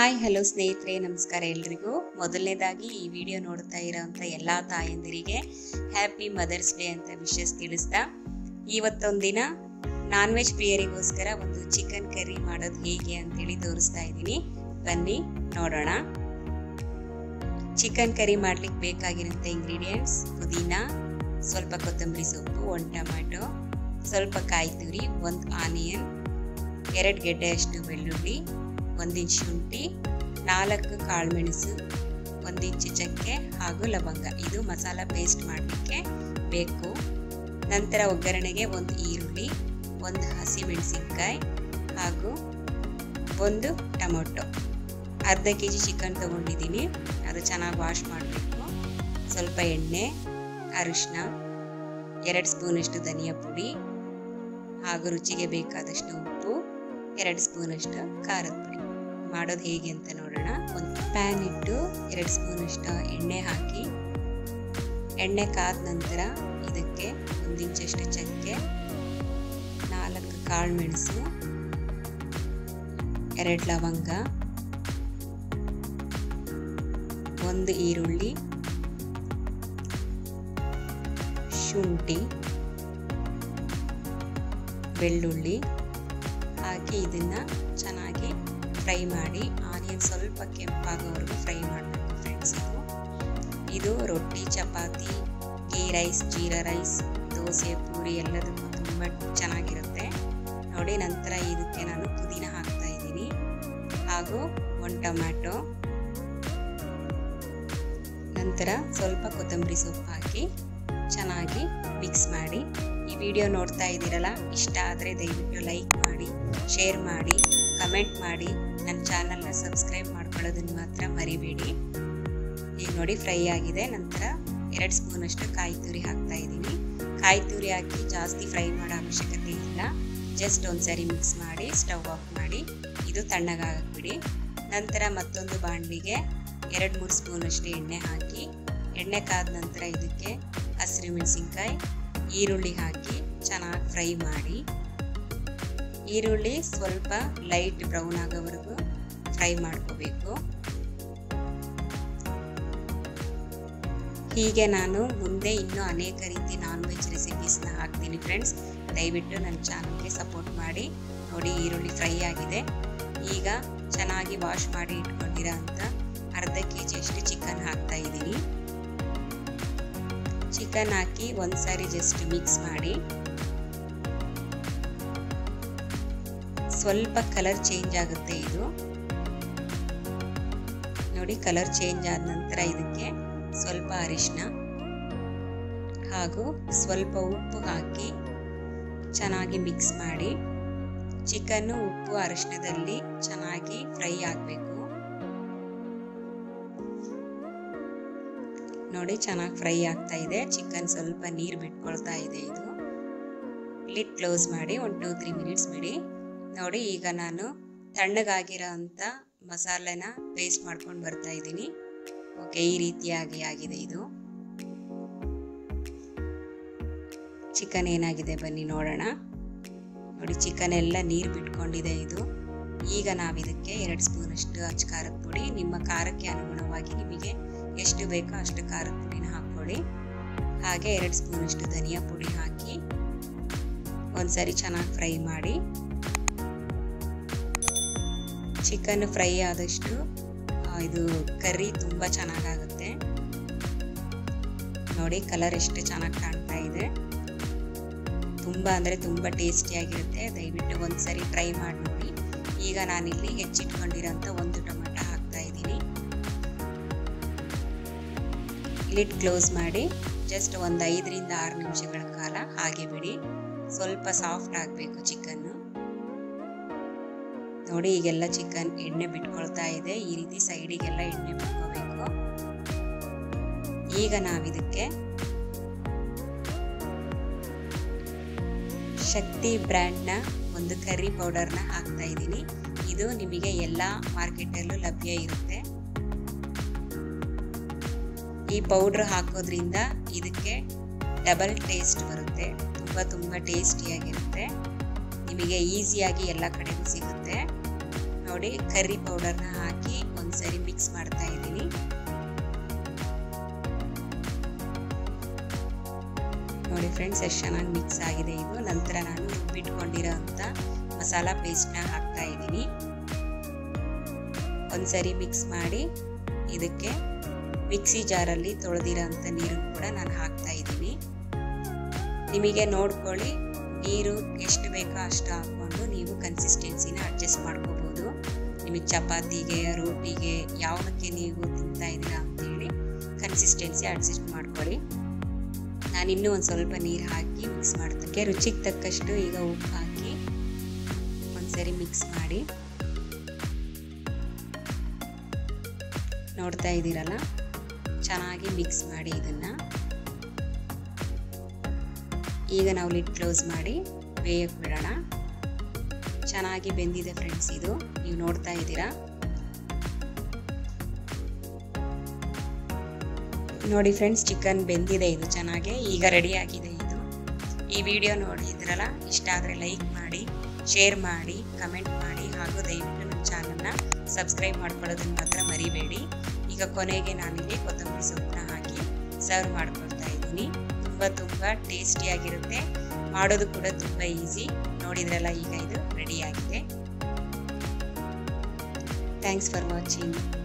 hi hello ಸ್ನೇಹಿತರೆ ನಮಸ್ಕಾರ ಎಲ್ರಿಗೂ ಮೊದಲನೇದಾಗಿ ಈ ವಿಡಿಯೋ ನೋಡ್ತಾ ಇರೋಂಥ ಎಲ್ಲ ತಾಯಂದಿರಿಗೆ ಹ್ಯಾಪಿ ಮದರ್ಸ್ ಡೇ ಅಂತ ವಿಶಸ್ ತಿಳಿಸ್ತಾ ಇವತ್ತೊಂದಿನ ನಾನ್ ವೆಜ್ ಪ್ರಿಯರಿಗೋಸ್ಕರ ಒಂದು ಚಿಕನ್ ಕರಿ ಮಾಡೋದು ಹೇಗೆ ಅಂತೇಳಿ ತೋರಿಸ್ತಾ ಇದ್ದೀನಿ ಬನ್ನಿ ನೋಡೋಣ ಚಿಕನ್ ಕರಿ ಮಾಡ್ಲಿಕ್ಕೆ ಬೇಕಾಗಿರೋಂಥ ಇಂಗ್ರೀಡಿಯೆಂಟ್ಸ್ ಪುದೀನ ಸ್ವಲ್ಪ ಕೊತ್ತಂಬರಿ ಸೊಪ್ಪು ಒಂದು ಟೊಮ್ಯಾಟೊ ಸ್ವಲ್ಪ ಕಾಯಿ ತುರಿ ಒಂದು ಆನಿಯನ್ ಎರಡು ಗೆಡ್ಡೆಯಷ್ಟು ಬೆಳ್ಳುಳ್ಳಿ ಒಂದು ಇಂಚು ಶುಂಠಿ ನಾಲ್ಕು ಕಾಳುಮೆಣಸು ಒಂದು ಇಂಚು ಚಕ್ಕೆ ಹಾಗೂ ಲವಂಗ ಇದು ಮಸಾಲ ಪೇಸ್ಟ್ ಮಾಡಲಿಕ್ಕೆ ಬೇಕು ನಂತರ ಒಗ್ಗರಣೆಗೆ ಒಂದು ಈರುಳ್ಳಿ ಒಂದು ಹಸಿಮೆಣಸಿನ್ಕಾಯಿ ಹಾಗೂ ಒಂದು ಟೊಮೊಟೊ ಅರ್ಧ ಕೆ ಜಿ ಚಿಕನ್ ತೊಗೊಂಡಿದ್ದೀನಿ ಅದು ಚೆನ್ನಾಗಿ ವಾಶ್ ಮಾಡಬೇಕು ಸ್ವಲ್ಪ ಎಣ್ಣೆ ಅರಿಶಿನ ಎರಡು ಸ್ಪೂನಷ್ಟು ಧನಿಯಾ ಪುಡಿ ಹಾಗೂ ರುಚಿಗೆ ಬೇಕಾದಷ್ಟು ಉಪ್ಪು ಎರಡು ಸ್ಪೂನಷ್ಟು ಖಾರದ ಪುಡಿ ಮಾಡೋದು ಹೇಗೆ ಅಂತ ನೋಡೋಣ ಒಂದು ಪ್ಯಾನ್ ಇಟ್ಟು ಎರಡು ಸ್ಪೂನಷ್ಟು ಎಣ್ಣೆ ಹಾಕಿ ಎಣ್ಣೆ ಕಾದ ನಂತರ ಇದಕ್ಕೆ ಒಂದು ಇಂಚಷ್ಟು ಚಕ್ಕೆ ನಾಲ್ಕು ಕಾಳು ಮೆಣಸು ಎರಡು ಲವಂಗ ಒಂದು ಈರುಳ್ಳಿ ಶುಂಠಿ ಬೆಳ್ಳುಳ್ಳಿ ಹಾಕಿ ಇದನ್ನು ಚೆನ್ನಾಗಿ ಫ್ರೈ ಮಾಡಿ ಆನಿಯನ್ ಸ್ವಲ್ಪ ಕೆಂಪಾಗೋವರೆಗೂ ಫ್ರೈ ಮಾಡಬೇಕು ಫ್ರೆಂಡ್ಸ್ ಇದು ಇದು ರೊಟ್ಟಿ chapati ghee rice jeera rice dosa puri ಎಲ್ಲದಕ್ಕೂ ತುಂಬ ಚೆನ್ನಾಗಿರುತ್ತೆ ನೋಡಿ ನಂತರ ಇದಕ್ಕೆ ನಾನು ಪುದೀನ ಹಾಕ್ತಾ ಇದ್ದೀನಿ ಹಾಗೂ ಒಂದು ಟೊಮ್ಯಾಟೊ ನಂತರ ಸ್ವಲ್ಪ ಕೊತ್ತಂಬರಿ ಸೊಪ್ಪು ಹಾಕಿ ಚೆನ್ನಾಗಿ ಮಿಕ್ಸ್ ಮಾಡಿ ಈ ವಿಡಿಯೋ ನೋಡ್ತಾ ಇದ್ದೀರಲ್ಲ ಇಷ್ಟ ಆದರೆ ದಯವಿಟ್ಟು ಲೈಕ್ ಮಾಡಿ ಶೇರ್ ಮಾಡಿ ಕಮೆಂಟ್ ಮಾಡಿ ನನ್ನ ಚಾನಲ್ನ ಸಬ್ಸ್ಕ್ರೈಬ್ ಮಾಡ್ಕೊಳ್ಳೋದನ್ನು ಮಾತ್ರ ಮರಿಬೇಡಿ ಈಗ ನೋಡಿ ಫ್ರೈ ಆಗಿದೆ ನಂತರ ಎರಡು ಸ್ಪೂನಷ್ಟು ಕಾಯಿ ತುರಿ ಹಾಕ್ತಾ ಇದ್ದೀನಿ ಕಾಯಿ ತುರಿ ಹಾಕಿ ಜಾಸ್ತಿ ಫ್ರೈ ಮಾಡೋ ಅವಶ್ಯಕತೆ ಇಲ್ಲ ಜಸ್ಟ್ ಒಂದ್ಸರಿ ಮಿಕ್ಸ್ ಮಾಡಿ ಸ್ಟವ್ ಆಫ್ ಮಾಡಿ ಇದು ತಣ್ಣಗಾಗಬಿಡಿ ನಂತರ ಮತ್ತೊಂದು ಬಾಣಲಿಗೆ ಎರಡು ಮೂರು ಸ್ಪೂನಷ್ಟು ಎಣ್ಣೆ ಹಾಕಿ ಎಣ್ಣೆ ಕಾದ ನಂತರ ಇದಕ್ಕೆ ಹಸಿರು ಮೆಣಸಿನ್ಕಾಯಿ ಈರುಳ್ಳಿ ಹಾಕಿ ಚೆನ್ನಾಗಿ ಫ್ರೈ ಮಾಡಿ ಈರುಳ್ಳಿ ಸ್ವಲ್ಪ ಲೈಟ್ ಬ್ರೌನ್ ಆಗೋವರೆಗೂ ಫ್ರೈ ಮಾಡ್ಕೋಬೇಕು ಹೀಗೆ ನಾನು ಮುಂದೆ ಇನ್ನೂ ಅನೇಕ ರೀತಿ ನಾನ್ ವೆಜ್ ರೆಸಿಪೀಸ್ನ ಹಾಕ್ತೀನಿ ಫ್ರೆಂಡ್ಸ್ ದಯವಿಟ್ಟು ನನ್ನ ಚಾನಲ್ಗೆ ಸಪೋರ್ಟ್ ಮಾಡಿ ನೋಡಿ ಈರುಳ್ಳಿ ಫ್ರೈ ಆಗಿದೆ ಈಗ ಚೆನ್ನಾಗಿ ವಾಶ್ ಮಾಡಿ ಇಟ್ಕೊಂಡಿರೋ ಅಂತ ಅರ್ಧ ಕೆ ಜಿಯಷ್ಟು ಚಿಕನ್ ಹಾಕ್ತಾ ಇದ್ದೀನಿ ಚಿಕನ್ ಹಾಕಿ ಒಂದ್ಸಾರಿ ಜಸ್ಟ್ ಮಿಕ್ಸ್ ಮಾಡಿ ಸ್ವಲ್ಪ ಕಲರ್ ಚೇಂಜ್ ಆಗುತ್ತೆ ಇದು ನೋಡಿ ಕಲರ್ ಚೇಂಜ್ ಆದ ನಂತರ ಇದಕ್ಕೆ ಸ್ವಲ್ಪ ಅರಿಶಿನ ಹಾಗೂ ಸ್ವಲ್ಪ ಉಪ್ಪು ಹಾಕಿ ಚೆನ್ನಾಗಿ ಮಿಕ್ಸ್ ಮಾಡಿ ಚಿಕನ್ನು ಉಪ್ಪು ಅರಿಶಿನದಲ್ಲಿ ಚೆನ್ನಾಗಿ ಫ್ರೈ ಆಗಬೇಕು ನೋಡಿ ಚೆನ್ನಾಗಿ ಫ್ರೈ ಆಗ್ತಾ ಇದೆ ಚಿಕನ್ ಸ್ವಲ್ಪ ನೀರು ಬಿಟ್ಕೊಳ್ತಾ ಇದೆ ಇದು ಲಿಡ್ ಕ್ಲೋಸ್ ಮಾಡಿ ಒಂದು ಟೂ ತ್ರೀ ಮಿನಿಟ್ಸ್ ಬಿಡಿ ನೋಡಿ ಈಗ ನಾನು ತಣ್ಣಗಾಗಿರೋ ಅಂಥ ಮಸಾಲೆನ ಪೇಸ್ಟ್ ಮಾಡ್ಕೊಂಡು ಬರ್ತಾ ಇದ್ದೀನಿ ಓಕೆ ಈ ರೀತಿಯಾಗಿ ಆಗಿದೆ ಇದು ಚಿಕನ್ ಏನಾಗಿದೆ ಬನ್ನಿ ನೋಡೋಣ ನೋಡಿ ಚಿಕನ್ ಎಲ್ಲ ನೀರು ಬಿಟ್ಕೊಂಡಿದೆ ಇದು ಈಗ ನಾವು ಇದಕ್ಕೆ ಎರಡು ಸ್ಪೂನಷ್ಟು ಅಚ್ಚ ಖಾರದ ಪುಡಿ ನಿಮ್ಮ ಖಾರಕ್ಕೆ ಅನುಗುಣವಾಗಿ ನಿಮಗೆ ಎಷ್ಟು ಬೇಕೋ ಅಷ್ಟು ಖಾರದ ಪುಡಿನ ಹಾಕ್ಕೊಳ್ಳಿ ಹಾಗೆ ಎರಡು ಸ್ಪೂನಷ್ಟು ಧನಿಯಾ ಪುಡಿ ಹಾಕಿ ಒಂದ್ಸರಿ ಚೆನ್ನಾಗಿ ಫ್ರೈ ಮಾಡಿ ಚಿಕನ್ ಫ್ರೈ ಆದಷ್ಟು ಇದು ಕರ್ರಿ ತುಂಬ ಚೆನ್ನಾಗಾಗುತ್ತೆ ನೋಡಿ ಕಲರ್ ಎಷ್ಟು ಚೆನ್ನಾಗಿ ಕಾಣ್ತಾ ಇದೆ ತುಂಬ ಅಂದರೆ ತುಂಬ ಟೇಸ್ಟಿಯಾಗಿರುತ್ತೆ ದಯವಿಟ್ಟು ಒಂದ್ಸರಿ ಟ್ರೈ ಮಾಡಿ ನೋಡಿ ಈಗ ನಾನಿಲ್ಲಿ ಹೆಚ್ಚಿಟ್ಕೊಂಡಿರೋಂಥ ಒಂದು ಟೊಮೆಟೊ ಹಾಕ್ತಾ ಇದ್ದೀನಿ ಲಿಡ್ ಕ್ಲೋಸ್ ಮಾಡಿ ಜಸ್ಟ್ ಒಂದು ಐದರಿಂದ ಆರು ನಿಮಿಷಗಳ ಕಾಲ ಹಾಗೆ ಬಿಡಿ ಸ್ವಲ್ಪ ಸಾಫ್ಟ್ ಆಗಬೇಕು ಚಿಕನ್ನು ನೋಡಿ ಈಗೆಲ್ಲ ಚಿಕನ್ ಎಣ್ಣೆ ಬಿಟ್ಕೊಳ್ತಾ ಇದೆ ಈ ರೀತಿ ಸೈಡಿಗೆಲ್ಲ ಎಣ್ಣೆ ಬಿಟ್ಕೋಬೇಕು ಈಗ ನಾವಿದಕ್ಕೆ ಶಕ್ತಿ ಬ್ರ್ಯಾಂಡ್ನ ಒಂದು ಕರ್ರಿ ಪೌಡರ್ನ ಹಾಕ್ತಾ ಇದ್ದೀನಿ ಇದು ನಿಮಗೆ ಎಲ್ಲ ಮಾರ್ಕೆಟಲ್ಲೂ ಲಭ್ಯ ಇರುತ್ತೆ ಈ ಪೌಡ್ರ್ ಹಾಕೋದ್ರಿಂದ ಇದಕ್ಕೆ ಡಬಲ್ ಟೇಸ್ಟ್ ಬರುತ್ತೆ ತುಂಬ ತುಂಬ ಟೇಸ್ಟಿಯಾಗಿರುತ್ತೆ ನಿಮಗೆ ಈಸಿಯಾಗಿ ಎಲ್ಲ ಕಡೆಗೂ ಸಿಗುತ್ತೆ ನೋಡಿ ನೋಡಿ ಕರ್ರಿ ಪೌಡರ್ನ ಹಾಕಿ ಒಂದ್ಸರಿ ಮಿಕ್ಸ್ ಮಾಡ್ತಾ ಇದ್ದೀನಿ ನೋಡಿ ಫ್ರೆಂಡ್ಸ್ ಎಷ್ಟು ಚೆನ್ನಾಗಿ ಮಿಕ್ಸ್ ಆಗಿದೆ ಇದು ನಂತರ ನಾನು ರುಬ್ಬಿಟ್ಕೊಂಡಿರೋ ಅಂಥ ಮಸಾಲ ಪೇಸ್ಟ್ನ ಹಾಕ್ತಾ ಇದ್ದೀನಿ ಒಂದ್ಸರಿ ಮಿಕ್ಸ್ ಮಾಡಿ ಇದಕ್ಕೆ ಮಿಕ್ಸಿ ಜಾರಲ್ಲಿ ತೊಳೆದಿರೋ ಅಂಥ ನೀರು ಕೂಡ ನಾನು ಹಾಕ್ತಾ ಇದ್ದೀನಿ ನಿಮಗೆ ನೋಡ್ಕೊಳ್ಳಿ ನೀರು ಎಷ್ಟು ಬೇಕೋ ಅಷ್ಟು ಹಾಕ್ಕೊಂಡು ನೀವು ಕನ್ಸಿಸ್ಟೆನ್ಸಿನ ಅಡ್ಜಸ್ಟ್ ಮಾಡ್ಕೋಬೋದು ನಿಮಗೆ ಚಪಾತಿಗೆ ರೋಟಿಗೆ ಯಾವುದಕ್ಕೆ ನೀವು ತಿಂತಾ ಇದ್ದೀರಾ ಅಂತೇಳಿ ಕನ್ಸಿಸ್ಟೆನ್ಸಿ ಅಡ್ಜಸ್ಟ್ ಮಾಡ್ಕೊಳ್ಳಿ ನಾನು ಇನ್ನೂ ಒಂದು ಸ್ವಲ್ಪ ನೀರು ಹಾಕಿ ಮಿಕ್ಸ್ ಮಾಡ್ತಕ್ಕೆ ರುಚಿಗೆ ತಕ್ಕಷ್ಟು ಈಗ ಉಪ್ಪು ಹಾಕಿ ಒಂದ್ಸರಿ ಮಿಕ್ಸ್ ಮಾಡಿ ನೋಡ್ತಾ ಇದ್ದೀರಲ್ಲ ಚೆನ್ನಾಗಿ ಮಿಕ್ಸ್ ಮಾಡಿ ಇದನ್ನು ಈಗ ನಾವು ಲಿಡ್ ಕ್ಲೋಸ್ ಮಾಡಿ ಬೇಯಕ್ಕೆ ಬಿಡೋಣ ಚೆನ್ನಾಗಿ ಬೆಂದಿದೆ ಫ್ರೆಂಡ್ಸ್ ಇದು ನೀವು ನೋಡ್ತಾ ಇದ್ದೀರಾ ನೋಡಿ ಫ್ರೆಂಡ್ಸ್ ಚಿಕನ್ ಬೆಂದಿದೆ ಇದು ಚೆನ್ನಾಗಿ ಈಗ ರೆಡಿ ಆಗಿದೆ ಇದು ಈ ವಿಡಿಯೋ ನೋಡಿದ್ರಲ್ಲ ಇಷ್ಟ ಆದರೆ ಲೈಕ್ ಮಾಡಿ ಶೇರ್ ಮಾಡಿ ಕಮೆಂಟ್ ಮಾಡಿ ಹಾಗೂ ದಯವಿಟ್ಟು ನಮ್ಮ ಚಾನಲ್ನ ಸಬ್ಸ್ಕ್ರೈಬ್ ಮಾಡ್ಕೊಳ್ಳೋದನ್ನ ಮಾತ್ರ ಮರಿಬೇಡಿ ಈಗ ಕೊನೆಗೆ ನಾನಿಲ್ಲಿ ಕೊತ್ತಂಬರಿ ಸೊಪ್ಪನ್ನ ಹಾಕಿ ಸರ್ವ್ ಮಾಡ್ಕೊಳ್ತಾ ಇದ್ದೀನಿ ತುಂಬ ತುಂಬ ಟೇಸ್ಟಿಯಾಗಿರುತ್ತೆ ಮಾಡೋದು ಕೂಡ ತುಂಬ ಈಸಿ ನೋಡಿದ್ರಲ್ಲ ಈಗ ಇದು ರೆಡಿಯಾಗಿದೆ ಥ್ಯಾಂಕ್ಸ್ ಫಾರ್ ವಾಚಿಂಗ್